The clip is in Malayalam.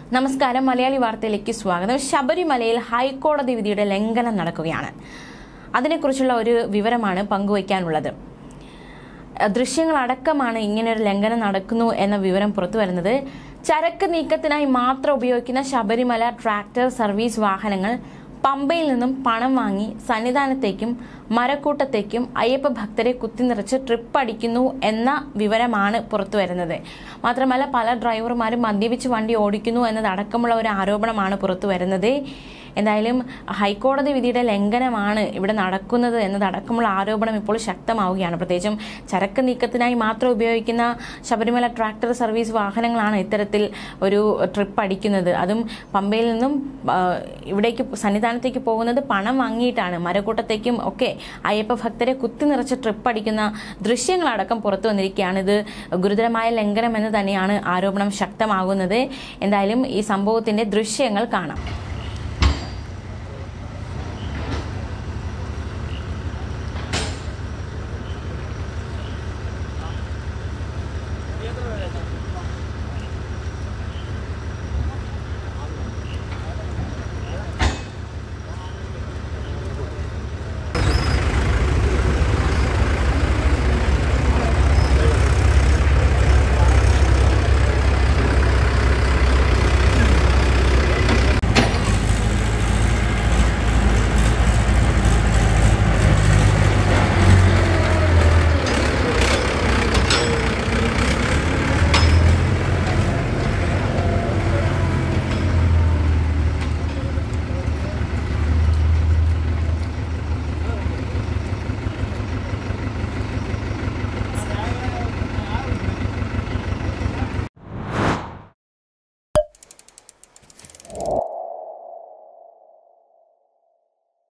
നമസ്കാരം മലയാളി വാർത്തയിലേക്ക് സ്വാഗതം ശബരിമലയിൽ ഹൈക്കോടതി വിധിയുടെ ലംഘനം നടക്കുകയാണ് അതിനെക്കുറിച്ചുള്ള ഒരു വിവരമാണ് പങ്കുവയ്ക്കാനുള്ളത് ദൃശ്യങ്ങളടക്കമാണ് ഇങ്ങനെ ഒരു ലംഘനം നടക്കുന്നു എന്ന വിവരം പുറത്തു വരുന്നത് ചരക്ക് നീക്കത്തിനായി മാത്രം ഉപയോഗിക്കുന്ന ശബരിമല ട്രാക്ടർ സർവീസ് വാഹനങ്ങൾ പമ്പയിൽ നിന്നും പണം വാങ്ങി സന്നിധാനത്തേക്കും മരക്കൂട്ടത്തേക്കും അയ്യപ്പ ഭക്തരെ കുത്തിനിറച്ച് ട്രിപ്പ് അടിക്കുന്നു എന്ന വിവരമാണ് പുറത്തു വരുന്നത് മാത്രമല്ല പല ഡ്രൈവർമാരും മദ്യപിച്ച് വണ്ടി ഓടിക്കുന്നു എന്നതടക്കമുള്ള ഒരു ആരോപണമാണ് പുറത്തു വരുന്നത് എന്തായാലും ഹൈക്കോടതി വിധിയുടെ ലംഘനമാണ് ഇവിടെ നടക്കുന്നത് എന്നതടക്കമുള്ള ആരോപണം ഇപ്പോൾ ശക്തമാവുകയാണ് പ്രത്യേകിച്ചും ചരക്ക് നീക്കത്തിനായി മാത്രം ഉപയോഗിക്കുന്ന ശബരിമല ട്രാക്ടർ സർവീസ് വാഹനങ്ങളാണ് ഇത്തരത്തിൽ ഒരു ട്രിപ്പ് അടിക്കുന്നത് അതും പമ്പയിൽ നിന്നും ആ, ഇവിടേക്ക് സന്നിധാനത്തേക്ക് പോകുന്നത് പണം വാങ്ങിയിട്ടാണ് മരക്കൂട്ടത്തേക്കും ഒക്കെ അയ്യപ്പ ഭക്തരെ കുത്തി നിറച്ച് ട്രിപ്പ് അടിക്കുന്ന ദൃശ്യങ്ങളടക്കം പുറത്തു വന്നിരിക്കുകയാണ് ഇത് ഗുരുതരമായ ലംഘനം എന്ന് തന്നെയാണ് ആരോപണം ശക്തമാകുന്നത് എന്തായാലും ഈ സംഭവത്തിന്റെ ദൃശ്യങ്ങൾ കാണാം